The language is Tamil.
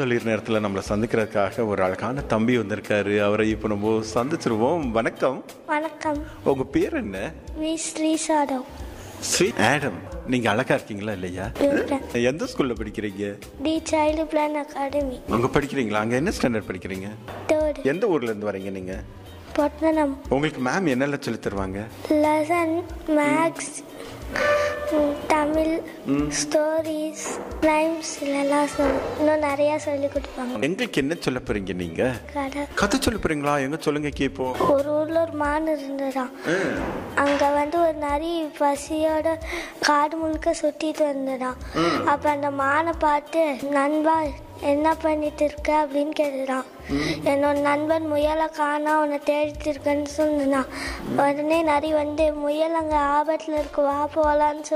பழந்தளிர் நேரத்தில் நம்மளை சந்திக்கிறதுக்காக ஒரு அழகான தம்பி வந்திருக்காரு அவரை இப்போ நம்ம சந்திச்சிருவோம் வணக்கம் வணக்கம் உங்க பேர் என்ன வி ஸ்ரீசாதவ் ஸ்வீட் ஆடம் நீங்க அழகா இருக்கீங்களா இல்லையா இருக்கிறேன் எந்த ஸ்கூல்ல படிக்கிறீங்க டி சைல்டு பிளான் அகாடமி அங்க படிக்கிறீங்களா அங்க என்ன ஸ்டாண்டர்ட் படிக்கிறீங்க தேர்டு எந்த ஊர்ல இருந்து வரீங்க நீங்க பொட்டனம் உங்களுக்கு மேம் என்னெல்லாம் சொல்லி தருவாங்க lesson maths Tamil stories rhymes இதெல்லாம் சொல் இன்னும் நிறையா சொல்லி கொடுப்பாங்க எங்களுக்கு என்ன சொல்ல போறீங்க நீங்க கடை கதை சொல்ல போறீங்களா எங்க சொல்லுங்க கேப்போம் ஒரு ஊர்ல ஒரு மான் இருந்ததாம் அங்க வந்து ஒரு நரி பசியோட காடு முழுக்க சுத்திட்டு வந்ததாம் அப்ப அந்த மானை பார்த்து நண்பா என்ன பண்ணிட்டு இருக்க அப்படின்னு கேட்டுதான் என்னோட நண்பன் முயலை காணா உன்னை தேடிட்டு இருக்கேன்னு சொன்னான் உடனே நரி வந்து முயல் அங்க ஆபத்துல இருக்கு வா போலான்னு சொல்லி